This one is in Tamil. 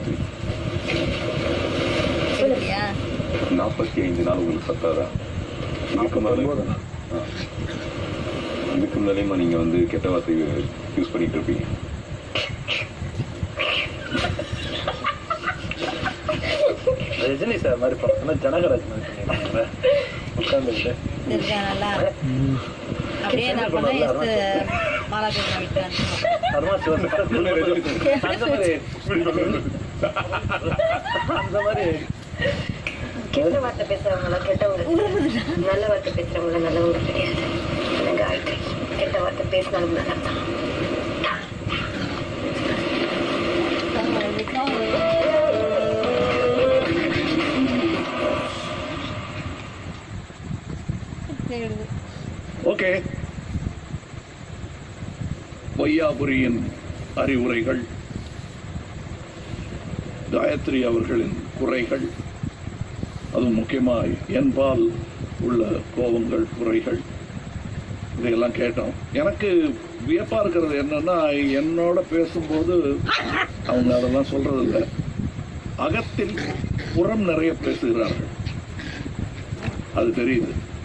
காயத்ரி சொல்லுறியா நாற்பத்தி ஐந்து நாள் உங்களுக்கு பத்தாதா இதுக்கு மேலே ஆ. இதுக்கு மேலேயுமா நீங்க வந்து கெட்ட வார்த்தை யூஸ் பண்ணிட்டு இருப்பீங்க ரஜினி சார் மாதிரி படத்துல ஜனகராஜ் மாதிரி பண்ணிருக்காங்க உட்காந்துக்கிட்டு தெரிஞ்சா நல்லா அப்படியே நான் பண்ண எஸ் மாலா பேர் விட்டுறேன் அருமா சிவன் அந்த மாதிரி அந்த மாதிரி கெட்ட வார்த்தை பேசுறவங்கள கெட்டவங்க நல்ல வார்த்தை பேசுறவங்கள நல்லவங்க கிடையாது ஆனா காயத்ரி கெட்ட வார்த்தை பேசினாலும் நல்லதான் ஓகே வையாபுரியின் அறிவுரைகள் காயத்ரி அவர்களின் குறைகள் அதுவும் முக்கியமாய் என்பால் உள்ள கோபங்கள் குறைகள் இதையெல்லாம் கேட்டோம் எனக்கு வியப்பா இருக்கிறது என்னன்னா என்னோட பேசும்போது அவங்க அதெல்லாம் சொல்றது இல்லை அகத்தில் புறம் நிறைய பேசுகிறார்கள் அது தெரியுது